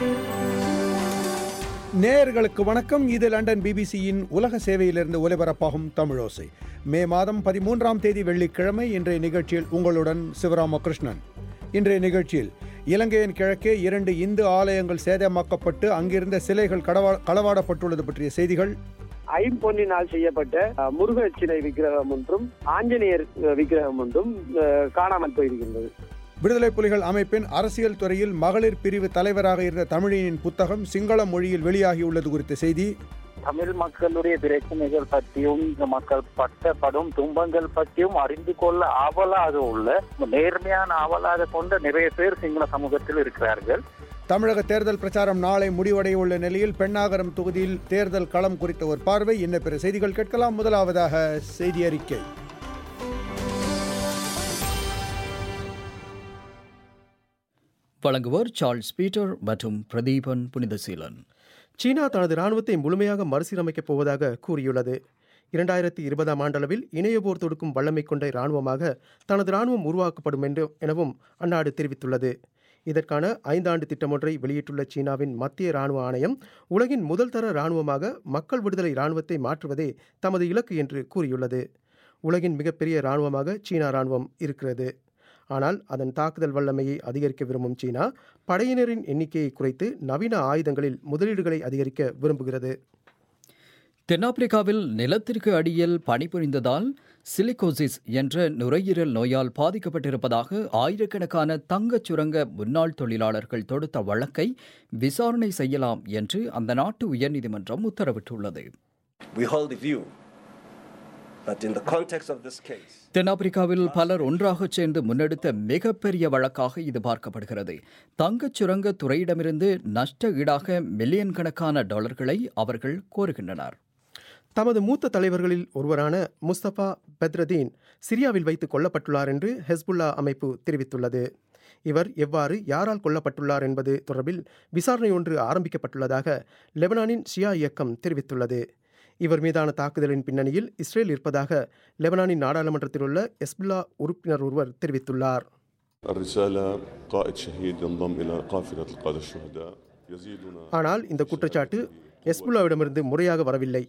நேயர்களுக்கு வணக்கம் இது லண்டன் பிபிசியின் உலக சேவையிலிருந்து ஒலிபரப்பாகும் தமிழோசை மே மாதம் பதிமூன்றாம் தேதி வெள்ளிக்கிழமை இன்றைய நிகழ்ச்சியில் உங்களுடன் சிவராமகிருஷ்ணன் இன்றைய நிகழ்ச்சியில் இலங்கையின் கிழக்கே இரண்டு இந்து ஆலயங்கள் சேதமாக்கப்பட்டு அங்கிருந்த சிலைகள் கடவா களவாடப்பட்டுள்ளது பற்றிய செய்திகள் ஐம்பொன்னினால் செய்யப்பட்ட அஹ், முருகர் சிலை விக்கிரகம் ஒன்றும் ஆஞ்சநேயர் அஹ், விக்கிரகம் ஒன்றும் அஹ், காணாமல் போயிருக்கின்றது விடுதலை புலிகள் அமைப்பின் அரசியல் துறையில் மகளிர் பிரிவு தலைவராக இருந்த தமிழினின் புத்தகம் சிங்கள மொழியில் வெளியாகியுள்ளது குறித்த செய்தி தமிழ் மக்களுடைய பிரச்சனைகள் பற்றியும் இந்த மக்கள் பட்டப்படும் துன்பங்கள் பற்றியும் அறிந்து கொள்ள ஆவலாக உள்ள நேர்மையான ஆவலாக கொண்ட நிறைய பேர் சிங்கள சமூகத்தில் இருக்கிறார்கள் தமிழக தேர்தல் பிரச்சாரம் நாளை முடிவடைய உள்ள நிலையில் பெண்ணாகரம் தொகுதியில் தேர்தல் களம் குறித்த ஒரு பார்வை இன்ன பிற செய்திகள் கேட்கலாம் முதலாவதாக செய்தி அறிக்கை வழங்குவோர் சார்ல்ஸ் பீட்டர் மற்றும் பிரதீபன் புனிதசீலன் சீனா தனது ராணுவத்தை முழுமையாக மறுசீரமைக்கப் போவதாக கூறியுள்ளது இரண்டாயிரத்தி இருபதாம் ஆண்டளவில் இணையபோர் தொடுக்கும் வல்லமை கொண்ட இராணுவமாக தனது ராணுவம் உருவாக்கப்படும் என்று எனவும் அந்நாடு தெரிவித்துள்ளது இதற்கான ஐந்தாண்டு திட்டம் ஒன்றை வெளியிட்டுள்ள சீனாவின் மத்திய ராணுவ ஆணையம் உலகின் முதல் தர ராணுவமாக மக்கள் விடுதலை ராணுவத்தை மாற்றுவதே தமது இலக்கு என்று கூறியுள்ளது உலகின் மிகப்பெரிய ராணுவமாக சீனா ராணுவம் இருக்கிறது ஆனால் அதன் தாக்குதல் வல்லமையை அதிகரிக்க விரும்பும் சீனா படையினரின் எண்ணிக்கையை குறைத்து நவீன ஆயுதங்களில் முதலீடுகளை அதிகரிக்க விரும்புகிறது தென்னாப்பிரிக்காவில் நிலத்திற்கு அடியில் பணிபுரிந்ததால் சிலிகோசிஸ் என்ற நுரையீரல் நோயால் பாதிக்கப்பட்டிருப்பதாக ஆயிரக்கணக்கான தங்கச் சுரங்க முன்னாள் தொழிலாளர்கள் தொடுத்த வழக்கை விசாரணை செய்யலாம் என்று அந்த நாட்டு உயர்நீதிமன்றம் உத்தரவிட்டுள்ளது We hold the view that in the context of this case, தென்னாப்பிரிக்காவில் பலர் ஒன்றாகச் சேர்ந்து முன்னெடுத்த மிகப்பெரிய வழக்காக இது பார்க்கப்படுகிறது தங்கச் சுரங்க துறையிடமிருந்து நஷ்ட ஈடாக மில்லியன் கணக்கான டாலர்களை அவர்கள் கோருகின்றனர் தமது மூத்த தலைவர்களில் ஒருவரான முஸ்தபா பெத்ரதீன் சிரியாவில் வைத்து கொல்லப்பட்டுள்ளார் என்று ஹெஸ்புல்லா அமைப்பு தெரிவித்துள்ளது இவர் எவ்வாறு யாரால் கொல்லப்பட்டுள்ளார் என்பது தொடர்பில் விசாரணை ஒன்று ஆரம்பிக்கப்பட்டுள்ளதாக லெபனானின் ஷியா இயக்கம் தெரிவித்துள்ளது இவர் மீதான தாக்குதலின் பின்னணியில் இஸ்ரேல் இருப்பதாக லெபனானின் நாடாளுமன்றத்தில் உள்ள எஸ்புல்லா உறுப்பினர் ஒருவர் தெரிவித்துள்ளார் الرسالة قائد شهيد ينضم إلى قافلة القادة الشهداء يزيدنا ஆனால் இந்த குற்றச்சாட்டு எஸ்புல்லாவிடமிருந்து முறையாக வரவில்லை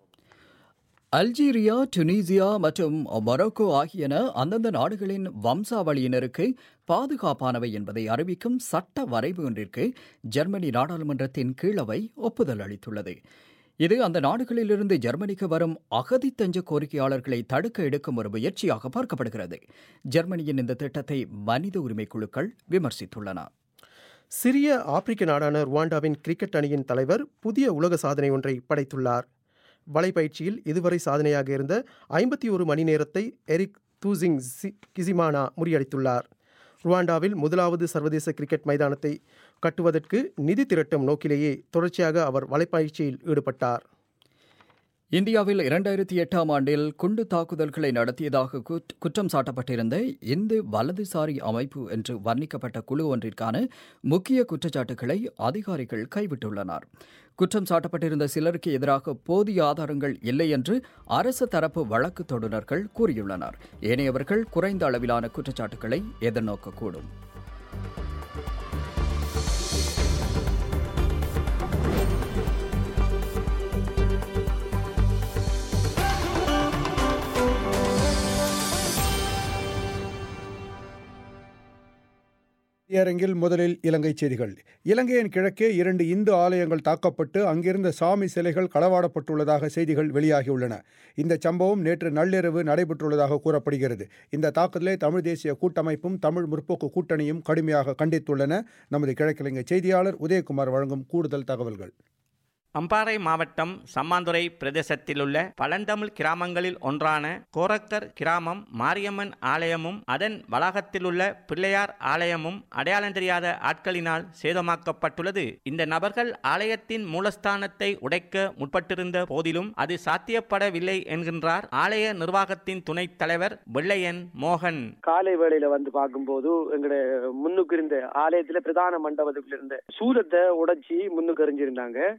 அல்ஜீரியா டுனீசியா மற்றும் மொரோக்கோ ஆகியன அந்தந்த நாடுகளின் வம்சாவளியினருக்கு பாதுகாப்பானவை என்பதை அறிவிக்கும் சட்ட வரைவு ஒன்றிற்கு ஜெர்மனி நாடாளுமன்றத்தின் கீழவை ஒப்புதல் அளித்துள்ளது இது அந்த நாடுகளிலிருந்து ஜெர்மனிக்கு வரும் அகதி தஞ்ச கோரிக்கையாளர்களை தடுக்க எடுக்கும் ஒரு முயற்சியாக பார்க்கப்படுகிறது ஜெர்மனியின் இந்த திட்டத்தை மனித உரிமை குழுக்கள் விமர்சித்துள்ளன சிறிய ஆப்பிரிக்க நாடான ருவாண்டாவின் கிரிக்கெட் அணியின் தலைவர் புதிய உலக சாதனை ஒன்றை படைத்துள்ளார் வலைப்பயிற்சியில் இதுவரை சாதனையாக இருந்த ஐம்பத்தி ஒரு மணி நேரத்தை எரிக் தூசிங் சி- கிசிமானா முறியடித்துள்ளார் ருவாண்டாவில் முதலாவது சர்வதேச கிரிக்கெட் மைதானத்தை கட்டுவதற்கு நிதி திரட்டும் நோக்கிலேயே தொடர்ச்சியாக அவர் வலைப்பயிற்சியில் ஈடுபட்டார் இந்தியாவில் இரண்டாயிரத்தி எட்டாம் ஆண்டில் குண்டு தாக்குதல்களை நடத்தியதாக குட்- குற்றம் சாட்டப்பட்டிருந்த இந்து வலதுசாரி அமைப்பு என்று வர்ணிக்கப்பட்ட குழு ஒன்றிற்கான முக்கிய குற்றச்சாட்டுகளை அதிகாரிகள் கைவிட்டுள்ளனர் குற்றம் சாட்டப்பட்டிருந்த சிலருக்கு எதிராக போதிய ஆதாரங்கள் இல்லை என்று அரசு தரப்பு வழக்கு தொடுநர்கள் கூறியுள்ளனர் ஏனையவர்கள் குறைந்த அளவிலான குற்றச்சாட்டுகளை எதிர்நோக்கக்கூடும் அரங்கில் முதலில் இலங்கை செய்திகள் இலங்கையின் கிழக்கே இரண்டு இந்து ஆலயங்கள் தாக்கப்பட்டு அங்கிருந்த சாமி சிலைகள் களவாடப்பட்டுள்ளதாக செய்திகள் வெளியாகியுள்ளன இந்த சம்பவம் நேற்று நள்ளிரவு நடைபெற்றுள்ளதாக கூறப்படுகிறது இந்த தாக்குதலை தமிழ் தேசிய கூட்டமைப்பும் தமிழ் முற்போக்கு கூட்டணியும் கடுமையாக கண்டித்துள்ளன நமது கிழக்கிழங்கை செய்தியாளர் உதயகுமார் வழங்கும் கூடுதல் தகவல்கள் அம்பாறை மாவட்டம் சம்மாந்துறை பிரதேசத்திலுள்ள பழந்தமிழ் கிராமங்களில் ஒன்றான கோரக்கர் கிராமம் மாரியம்மன் ஆலயமும் அதன் வளாகத்திலுள்ள பிள்ளையார் ஆலயமும் அடையாளம் தெரியாத ஆட்களினால் சேதமாக்கப்பட்டுள்ளது இந்த நபர்கள் ஆலயத்தின் மூலஸ்தானத்தை உடைக்க முற்பட்டிருந்த போதிலும் அது சாத்தியப்படவில்லை என்கின்றார் ஆலய நிர்வாகத்தின் துணைத் தலைவர் வெள்ளையன் மோகன் காலை வேளையில வந்து பார்க்கும்போது எங்கட முன்னுக்கு இருந்த ஆலயத்துல பிரதான மண்டபத்துக்குள்ள இருந்த சூதத்தை உடைச்சி முன்னுக்கு எறிஞ்சிருந்தாங்க ஆலய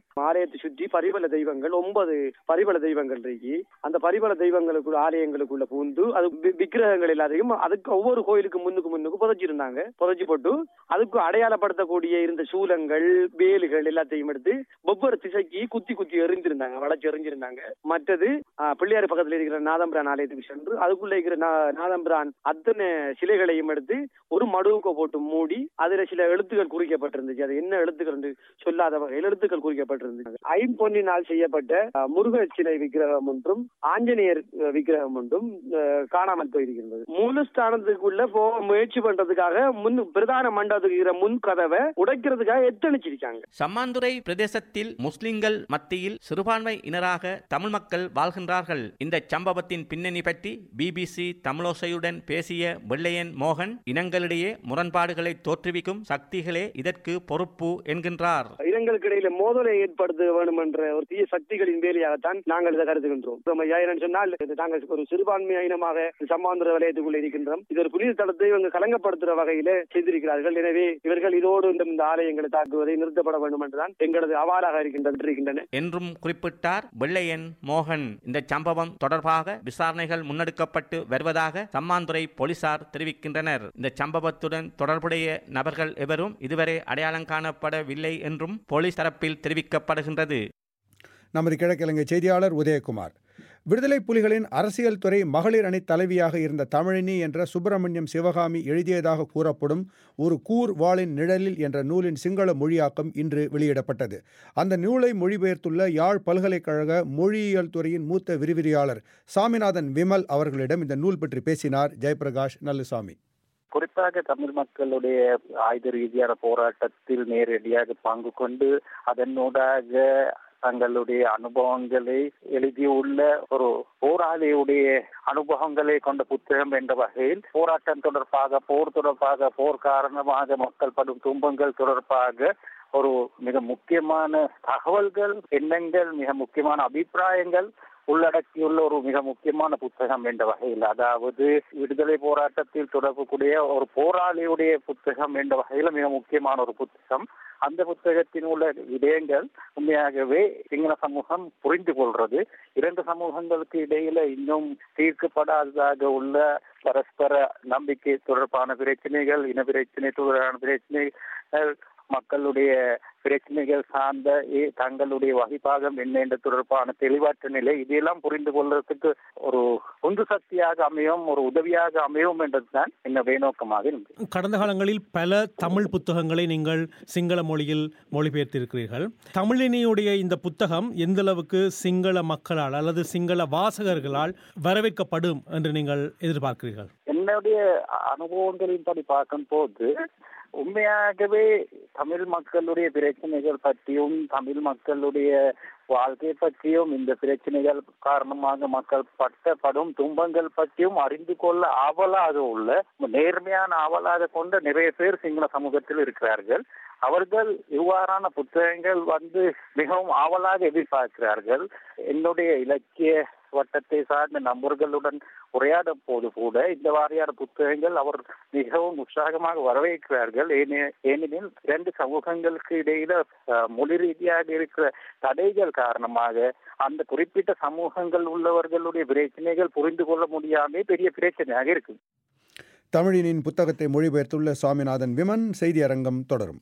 ஆலயத்தை சுற்றி பரிவல தெய்வங்கள் ஒன்பது பரிவல தெய்வங்கள் இருக்கு அந்த பரிவல தெய்வங்களுக்குள்ள ஆலயங்களுக்குள்ள பூந்து அது வி- விக்கிரகங்கள் எல்லாத்தையும் அதுக்கு ஒவ்வொரு கோயிலுக்கு முன்னுக்கு முன்னுக்கு புதைச்சிருந்தாங்க புதைச்சி போட்டு அதுக்கு அடையாளப்படுத்தக்கூடிய இருந்த சூலங்கள் வேலுகள் எல்லாத்தையும் எடுத்து ஒவ்வொரு திசைக்கு குத்தி குத்தி எறிஞ்சிருந்தாங்க வளைச்சு எறிஞ்சிருந்தாங்க மற்றது ஆஹ், பிள்ளையார் பக்கத்துல இருக்கிற நாதம்பிரான் ஆலயத்துக்கு சென்று அதுக்குள்ள இருக்கிற நா- நாதம்பிரான் அத்தனை சிலைகளையும் எடுத்து ஒரு மடுவுக்கு போட்டு மூடி அதுல சில எழுத்துக்கள் குறிக்கப்பட்டிருந்துச்சு அது என்ன எழுத்துக்கள் என்று சொல்லாத வகையில் எழுத்துக்கள் குறிக்கப்பட்டிருந்துச்சு ஐம்பொன்னினால் செய்யப்பட்ட ஆஹ், முருகர் சிலை விக்கிரகம் ஒன்றும் ஆஞ்சநேயர் அஹ், விக்கிரகம் ஒன்றும் அஹ், காணாமல் போயிருக்கிறது மூலஸ்தானத்துக்குள்ள போக முயற்சி பண்றதுக்காக முன் பிரதான மண்டபத்துக்கு இருக்கிற முன் கதவை உடைக்கிறதுக்காக எத்தனிச்சிருக்காங்க சம்மாந்துறை பிரதேசத்தில் முஸ்லிம்கள் மத்தியில் சிறுபான்மை இனராக தமிழ் மக்கள் வாழ்கின்றார்கள் இந்த சம்பவத்தின் பின்னணி பற்றி பிபிசி தமிழோசையுடன் பேசிய வெள்ளையன் மோகன் இனங்களிடையே முரண்பாடுகளை தோற்றுவிக்கும் சக்திகளே இதற்கு பொறுப்பு என்கின்றார் இனங்களுக்கு இடையில மோதலை ஏற்படுத்த வேண்டும் என்ற ஒரு தீய சக்திகளின் வேலையாகத்தான் நாங்கள் இதை கருதுகின்றோம் இப்ப ஐயா, என்னன்னு சொன்னால் இது நாங்கள் ஒரு சிறுபான்மை இனமாக சமாந்திர வலயத்துக்குள்ள இருக்கின்றோம் இது ஒரு புனித தளத்தை இவங்க கலங்கப்படுத்துற வகையில செய்திருக்கிறார்கள் எனவே இவர்கள் இதோடு இந்த இந்த ஆலயங்களை தாக்குவதை நிறுத்தப்பட வேண்டும் என்றுதான் எங்களது அவாலாக இருக்கின்றது இருக்கின்றன என்றும் குறிப்பிட்டார் வெள்ளையன் மோகன் இந்த சம்பவம் தொடர்பாக விசாரணைகள் முன்னெடுக்கப்பட்டு வருவதாக சம்மாந்துறை போலீசார் தெரிவிக்கின்றனர் இந்த சம்பவத்துடன் தொடர்புடைய நபர்கள் எவரும் இதுவரை அடையாளம் காணப்படவில்லை என்றும் போலீஸ் தரப்பில் தெரிவிக்கப்படுகின்றது நமது கிழக்கிழங்கை செய்தியாளர் உதயகுமார் விடுதலை புலிகளின் அரசியல் துறை மகளிர் அணி தலைவியாக இருந்த தமிழினி என்ற சுப்பிரமணியம் சிவகாமி எழுதியதாக கூறப்படும் ஒரு கூர் வாளின் நிழலில் என்ற நூலின் சிங்கள மொழியாக்கம் இன்று வெளியிடப்பட்டது அந்த நூலை மொழிபெயர்த்துள்ள யாழ் பல்கலைக்கழக மொழியியல் துறையின் மூத்த விரிவிரியாளர் சாமிநாதன் விமல் அவர்களிடம் இந்த நூல் பற்றி பேசினார் ஜெயபிரகாஷ் நல்லுசாமி குறிப்பாக தமிழ் மக்களுடைய ஆயுத ரீதியான போராட்டத்தில் நேரடியாக பங்கு கொண்டு அதனூடாக தங்களுடைய அனுபவங்களை எழுதியுள்ள ஒரு போராளியுடைய அனுபவங்களை கொண்ட புத்தகம் என்ற வகையில் போராட்டம் தொடர்பாக போர் தொடர்பாக போர் காரணமாக மக்கள் படும் துன்பங்கள் தொடர்பாக ஒரு மிக முக்கியமான தகவல்கள் எண்ணங்கள் மிக முக்கியமான அபிப்பிராயங்கள் உள்ளடக்கியுள்ள ஒரு மிக முக்கியமான புத்தகம் என்ற வகையில் அதாவது விடுதலை போராட்டத்தில் தொடர்புடைய ஒரு போராளியுடைய புத்தகம் என்ற வகையில் மிக முக்கியமான ஒரு புத்தகம் அந்த புத்தகத்தில் உள்ள விடயங்கள் உண்மையாகவே சிங்கள சமூகம் புரிந்து கொள்றது இரண்டு சமூகங்களுக்கு இடையில இன்னும் தீர்க்கப்படாததாக உள்ள பரஸ்பர நம்பிக்கை தொடர்பான பிரச்சனைகள் இன பிரச்சனை தொடர்பான பிரச்சனைகள் மக்களுடைய பிரச்சனைகள் சார்ந்த ஏ- தங்களுடைய வகிப்பாகம் என்ன என்ற தொடர்பான தெளிவற்ற நிலை இதையெல்லாம் புரிந்து கொள்வதற்கு ஒரு உந்து சக்தியாக அமையும் ஒரு உதவியாக அமையும் என்றதுதான் என்னுடைய நோக்கமாக இருந்தது கடந்த காலங்களில் பல தமிழ் புத்தகங்களை நீங்கள் சிங்கள மொழியில் மொழிபெயர்த்திருக்கிறீர்கள் தமிழினியுடைய இந்த புத்தகம் எந்த அளவுக்கு சிங்கள மக்களால் அல்லது சிங்கள வாசகர்களால் வரவேற்கப்படும் என்று நீங்கள் எதிர்பார்க்கிறீர்கள் என்னுடைய அனுபவங்களின்படி பார்க்கும்போது உண்மையாகவே தமிழ் மக்களுடைய பிரச்சனைகள் பற்றியும் தமிழ் மக்களுடைய வாழ்க்கை பற்றியும் இந்த பிரச்சனைகள் காரணமாக மக்கள் பட்ட படும் துன்பங்கள் பற்றியும் அறிந்து கொள்ள ஆவலாக உள்ள நேர்மையான ஆவலாக கொண்ட நிறைய பேர் சிங்கள சமூகத்தில் இருக்கிறார்கள் அவர்கள் இவ்வாறான புத்தகங்கள் வந்து மிகவும் ஆவலாக எதிர்பார்க்கிறார்கள் என்னுடைய இலக்கிய வட்டத்தை சார்ந்த நண்பர்களுடன் உரையாடும் போது கூட இந்த வாரியான புத்தகங்கள் அவர் மிகவும் உற்சாகமாக வரவேற்கிறார்கள் ஏனெ- ஏனெனில் இரண்டு சமூகங்களுக்கு இடையில அஹ், மொழி ரீதியாக இருக்கிற தடைகள் காரணமாக அந்த குறிப்பிட்ட சமூகங்கள் உள்ளவர்களுடைய பிரச்சனைகள் புரிந்து கொள்ள முடியாமே பெரிய பிரச்சனையாக இருக்கு தமிழினின் புத்தகத்தை மொழிபெயர்த்துள்ள சாமிநாதன் விமன் செய்தி அரங்கம் தொடரும்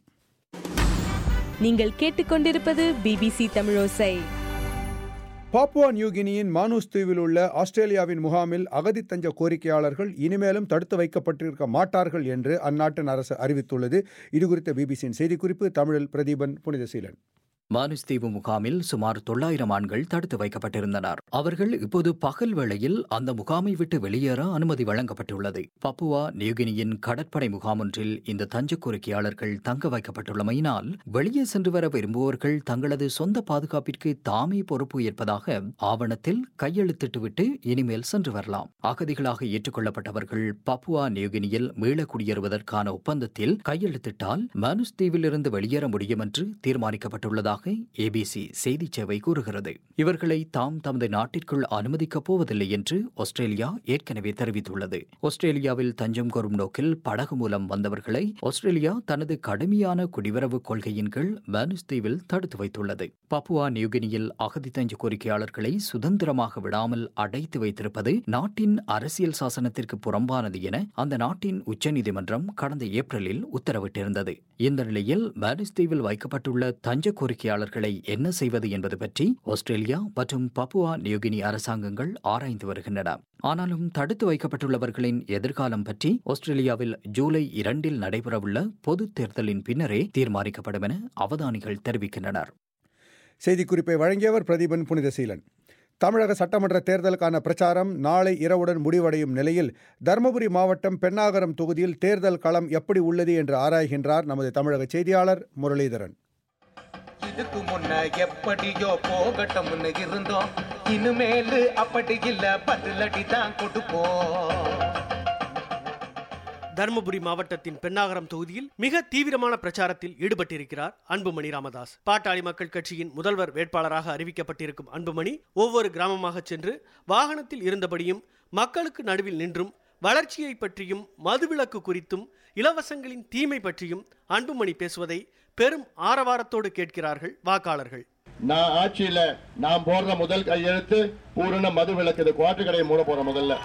நீங்கள் கேட்டுக்கொண்டிருப்பது பிபிசி தமிழோசை பாப்புவா நியூகினியின் மானூஸ் தீவில் உள்ள ஆஸ்திரேலியாவின் முகாமில் அகதி தஞ்ச கோரிக்கையாளர்கள் இனிமேலும் தடுத்து வைக்கப்பட்டிருக்க மாட்டார்கள் என்று அந்நாட்டின் அரசு அறிவித்துள்ளது இதுகுறித்த பிபிசியின் செய்திக்குறிப்பு தமிழில் பிரதீபன் புனிதசீலன் மானுஸ் தீவு முகாமில் சுமார் தொள்ளாயிரம் ஆண்கள் தடுத்து வைக்கப்பட்டிருந்தனர் அவர்கள் இப்போது பகல் வேளையில் அந்த முகாமை விட்டு வெளியேற அனுமதி வழங்கப்பட்டுள்ளது பப்புவா நியூகினியின் கடற்படை முகாம் ஒன்றில் இந்த தஞ்ச கோரிக்கையாளர்கள் தங்க வைக்கப்பட்டுள்ளமையினால் வெளியே சென்று வர விரும்புவோர்கள் தங்களது சொந்த பாதுகாப்பிற்கு தாமே பொறுப்பு ஏற்பதாக ஆவணத்தில் கையெழுத்திட்டுவிட்டு இனிமேல் சென்று வரலாம் அகதிகளாக ஏற்றுக்கொள்ளப்பட்டவர்கள் பப்புவா நியூகினியில் மீள குடியேறுவதற்கான ஒப்பந்தத்தில் கையெழுத்திட்டால் மானுஸ் தீவிலிருந்து வெளியேற முடியும் என்று தீர்மானிக்கப்பட்டுள்ளதாக ஏபிசி செய்திச் சேவை கூறுகிறது இவர்களை தாம் தமது நாட்டு நாட்டிற்குள் அனுமதிக்கப் போவதில்லை என்று ஆஸ்திரேலியா ஏற்கனவே தெரிவித்துள்ளது ஆஸ்திரேலியாவில் தஞ்சம் கோரும் நோக்கில் படகு மூலம் வந்தவர்களை ஆஸ்திரேலியா தனது கடுமையான குடிவரவு கொள்கையின் கீழ் மேனுஸ் தீவில் தடுத்து வைத்துள்ளது பப்புவா நியூகினியில் அகதி தஞ்ச கோரிக்கையாளர்களை சுதந்திரமாக விடாமல் அடைத்து வைத்திருப்பது நாட்டின் அரசியல் சாசனத்திற்கு புறம்பானது என அந்த நாட்டின் உச்சநீதிமன்றம் கடந்த ஏப்ரலில் உத்தரவிட்டிருந்தது இந்த நிலையில் மேனிஸ் தீவில் வைக்கப்பட்டுள்ள தஞ்ச கோரிக்கையாளர்களை என்ன செய்வது என்பது பற்றி ஆஸ்திரேலியா மற்றும் பப்புவா நியூகினி அரசாங்கங்கள் ஆராய்ந்து வருகின்றன ஆனாலும் தடுத்து வைக்கப்பட்டுள்ளவர்களின் எதிர்காலம் பற்றி ஆஸ்திரேலியாவில் ஜூலை இரண்டில் நடைபெறவுள்ள பொதுத் தேர்தலின் பின்னரே தீர்மானிக்கப்படும் என அவதானிகள் தெரிவிக்கின்றனர் செய்திக்குறிப்பை வழங்கியவர் பிரதீபன் புனிதசீலன் தமிழக சட்டமன்ற தேர்தலுக்கான பிரச்சாரம் நாளை இரவுடன் முடிவடையும் நிலையில் தருமபுரி மாவட்டம் பெண்ணாகரம் தொகுதியில் தேர்தல் களம் எப்படி உள்ளது என்று ஆராய்கின்றார் நமது தமிழக செய்தியாளர் முரளிதரன் இதுக்கு முன்ன எப்படியோ போகட்டும்னு இருந்தோம் இனிமேலு அப்படி இல்ல பதிலடி தான் கொடுப்போம் தருமபுரி மாவட்டத்தின் பெண்ணாகரம் தொகுதியில் மிக தீவிரமான பிரச்சாரத்தில் ஈடுபட்டிருக்கிறார் அன்புமணி ராமதாஸ் பாட்டாளி மக்கள் கட்சியின் முதல்வர் வேட்பாளராக அறிவிக்கப்பட்டிருக்கும் அன்புமணி ஒவ்வொரு கிராமமாக சென்று வாகனத்தில் இருந்தபடியும் மக்களுக்கு நடுவில் நின்றும் வளர்ச்சியை பற்றியும் மதுவிலக்கு குறித்தும் இலவசங்களின் தீமை பற்றியும் அன்புமணி பேசுவதை பெரும் ஆரவாரத்தோடு கேட்கிறார்கள் வாக்காளர்கள் நான் ஆட்சியில நான் போடுற முதல் கையெழுத்து பூரண மது விளக்கு இது குவாட்டு கடையை மூட போற முதல்ல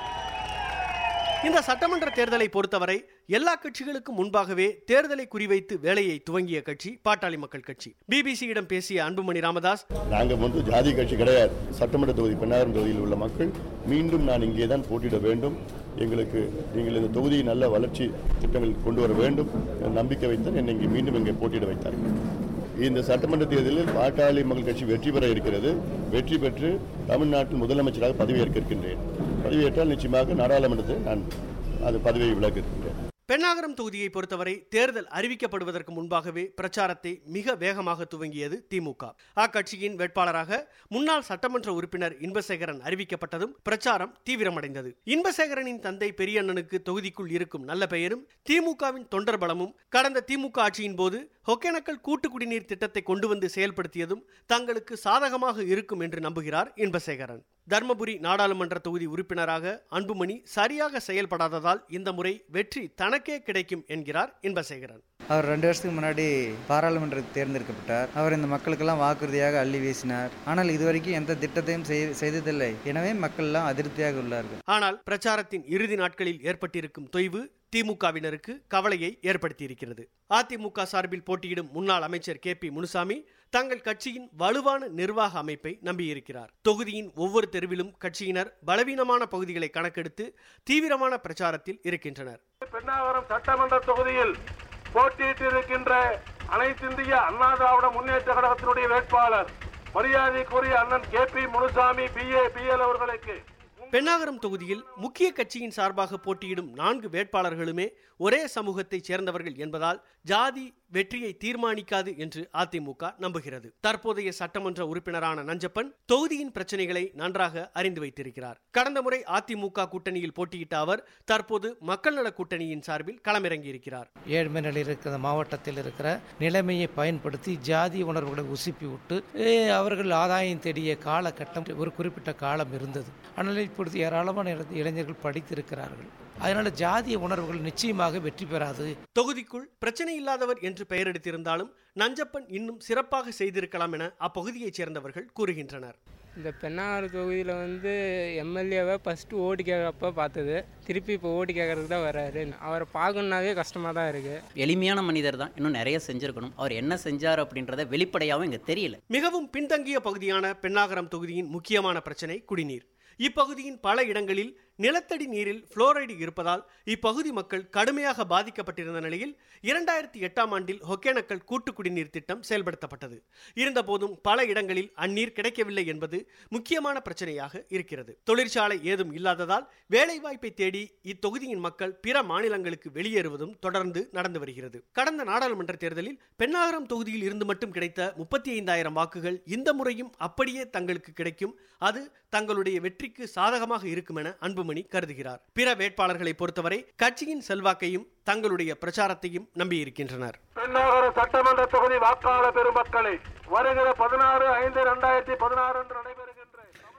இந்த சட்டமன்ற தேர்தலை பொறுத்தவரை எல்லா கட்சிகளுக்கும் முன்பாகவே தேர்தலை குறிவைத்து வேலையை துவங்கிய கட்சி பாட்டாளி மக்கள் கட்சி பிபிசியிடம் பேசிய அன்புமணி ராமதாஸ் நாங்க வந்து ஜாதி கட்சி கிடையாது சட்டமன்ற தொகுதி பெண்ணாகரம் தொகுதியில் உள்ள மக்கள் மீண்டும் நான் இங்கே தான் போட்டியிட வேண்டும் எங்களுக்கு நீங்கள் இந்த தொகுதியை நல்ல வளர்ச்சி திட்டங்கள் கொண்டு வர வேண்டும் நம்பிக்கை வைத்து என்னை இங்கே மீண்டும் இங்கே போட்டியிட வைத்தார்கள் இந்த சட்டமன்ற தேர்தலில் பாட்டாளி மக்கள் கட்சி வெற்றி பெற இருக்கிறது வெற்றி பெற்று தமிழ்நாட்டில் முதலமைச்சராக பதவியேற்க இருக்கின்றேன் பதவியேற்றால் நிச்சயமாக நாடாளுமன்றத்தில் நான் அது பதவியை விலக இருக்கின்றேன் பெண்ணாகரம் தொகுதியை பொறுத்தவரை தேர்தல் அறிவிக்கப்படுவதற்கு முன்பாகவே பிரச்சாரத்தை மிக வேகமாக துவங்கியது திமுக அக்கட்சியின் வேட்பாளராக முன்னாள் சட்டமன்ற உறுப்பினர் இன்பசேகரன் அறிவிக்கப்பட்டதும் பிரச்சாரம் தீவிரமடைந்தது இன்பசேகரனின் தந்தை பெரியண்ணனுக்கு தொகுதிக்குள் இருக்கும் நல்ல பெயரும் திமுகவின் தொண்டர் பலமும் கடந்த திமுக ஆட்சியின் போது ஒகேனக்கல் கூட்டு குடிநீர் திட்டத்தை கொண்டு வந்து செயல்படுத்தியதும் தங்களுக்கு சாதகமாக இருக்கும் என்று நம்புகிறார் இன்பசேகரன் தர்மபுரி நாடாளுமன்ற தொகுதி உறுப்பினராக அன்புமணி சரியாக செயல்படாததால் இந்த முறை வெற்றி தனக்கே கிடைக்கும் என்கிறார் இன்பசேகரன் அவர் ரெண்டு வருஷத்துக்கு முன்னாடி பாராளுமன்றத்துக்கு தேர்ந்தெடுக்கப்பட்டார் அவர் இந்த மக்களுக்கெல்லாம் வாக்குறுதியாக அள்ளி வீசினார் ஆனால் இதுவரைக்கும் எந்த திட்டத்தையும் செய்- செய்ததில்லை எனவே மக்கள் எல்லாம் அதிருப்தியாக உள்ளார்கள் ஆனால் பிரச்சாரத்தின் இறுதி நாட்களில் ஏற்பட்டிருக்கும் தொய்வு திமுகவினருக்கு கவலையை ஏற்படுத்தியிருக்கிறது அதிமுக சார்பில் போட்டியிடும் முன்னாள் அமைச்சர் கே பி முனுசாமி தங்கள் கட்சியின் வலுவான நிர்வாக அமைப்பை நம்பியிருக்கிறார் தொகுதியின் ஒவ்வொரு தெருவிலும் கட்சியினர் பலவீனமான பகுதிகளை கணக்கெடுத்து தீவிரமான பிரச்சாரத்தில் இருக்கின்றனர் பெண்ணாகரம் சட்டமன்ற தொகுதியில் போட்டியிட்டிருக்கின்ற அனைத்திந்திய அண்ணா திராவிட முன்னேற்ற கழகத்தினுடைய வேட்பாளர் மரியாதைக்குரிய அண்ணன் K P Munusamy B A BL அவர்களுக்கு பெண்ணாகரம் தொகுதியில் முக்கிய கட்சியின் சார்பாக போட்டியிடும் நான்கு வேட்பாளர்களுமே ஒரே சமூகத்தைச் சேர்ந்தவர்கள் என்பதால் ஜாதி வெற்றியை தீர்மானிக்காது என்று அதிமுக நம்புகிறது தற்போதைய சட்டமன்ற உறுப்பினரான நஞ்சப்பன் தொகுதியின் பிரச்சனைகளை நன்றாக அறிந்து வைத்திருக்கிறார் கடந்த முறை அதிமுக கூட்டணியில் போட்டியிட்ட அவர் தற்போது மக்கள் நல கூட்டணியின் சார்பில் களமிறங்கியிருக்கிறார் ஏழ்மை நிலையில் இருக்கிற மாவட்டத்தில் இருக்கிற நிலைமையை பயன்படுத்தி ஜாதி உணர்வுகளை உசுப்பி விட்டு ஏ, அவர்கள் ஆதாயம் தேடிய காலகட்டம் ஒரு குறிப்பிட்ட காலம் இருந்தது ஆனால் இப்பொழுது ஏராளமான இள- இளைஞர்கள் படித்திருக்கிறார்கள் அதனால ஜாதிய உணர்வுகள் நிச்சயமாக வெற்றி பெறாது தொகுதிக்குள் பிரச்சனை இல்லாதவர் என்று பெயரெடுத்திருந்தாலும் நஞ்சப்பன் இன்னும் சிறப்பாக செய்திருக்கலாம் என அப்பகுதியைச் சேர்ந்தவர்கள் கூறுகின்றனர் இந்த பெண்ணாறு தொகுதியில் வந்து எம்எல்ஏவை ஃபஸ்ட்டு ஓட்டு கேட்கறப்ப பார்த்தது திருப்பி இப்போ ஓட்டு கேட்கறதுக்கு தான் வராரு அவரை பார்க்கணுன்னாவே கஷ்டமாக தான் இருக்குது எளிமையான மனிதர் தான் இன்னும் நிறைய செஞ்சிருக்கணும் அவர் என்ன செஞ்சார் அப்படின்றத வெளிப்படையாகவும் இங்கே தெரியல மிகவும் பின்தங்கிய பகுதியான பெண்ணாகரம் தொகுதியின் முக்கியமான பிரச்சனை குடிநீர் இப்பகுதியின் பல இடங்களில் நிலத்தடி நீரில் புளோரைடு இருப்பதால் இப்பகுதி மக்கள் கடுமையாக பாதிக்கப்பட்டிருந்த நிலையில் இரண்டாயிரத்தி எட்டாம் ஆண்டில் ஒகேனக்கல் கூட்டு குடிநீர் திட்டம் செயல்படுத்தப்பட்டது இருந்தபோதும் பல இடங்களில் அந்நீர் கிடைக்கவில்லை என்பது முக்கியமான பிரச்சனையாக இருக்கிறது தொழிற்சாலை ஏதும் இல்லாததால் வேலைவாய்ப்பை தேடி இத்தொகுதியின் மக்கள் பிற மாநிலங்களுக்கு வெளியேறுவதும் தொடர்ந்து நடந்து வருகிறது கடந்த நாடாளுமன்ற தேர்தலில் பெண்ணாகரம் தொகுதியில் இருந்து மட்டும் கிடைத்த முப்பத்தி ஐந்தாயிரம் வாக்குகள் இந்த முறையும் அப்படியே தங்களுக்கு கிடைக்கும் அது தங்களுடைய வெற்றிக்கு சாதகமாக இருக்கும் என அன்புமணி கருதுகிறார் பிற வேட்பாளர்களை பொறுத்தவரை கட்சியின் செல்வாக்கையும் தங்களுடைய பிரச்சாரத்தையும் நம்பியிருக்கின்றனர் பெண்ணாகர சட்டமன்ற தொகுதி வாக்காளர் பெருமக்களை வருகிற பதினாறு ஐந்து இரண்டாயிரத்தி பதினாறு அன்று நடைபெறுகின்ற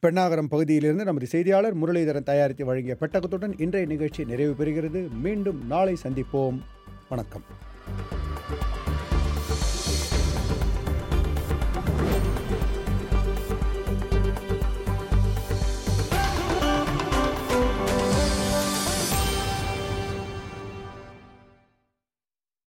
பெண்ணாகரம் பகுதியிலிருந்து நமது செய்தியாளர் முரளிதரன் தயாரித்து வழங்கிய பெட்டகத்துடன் இன்றைய நிகழ்ச்சி நிறைவு பெறுகிறது மீண்டும் நாளை சந்திப்போம் வணக்கம்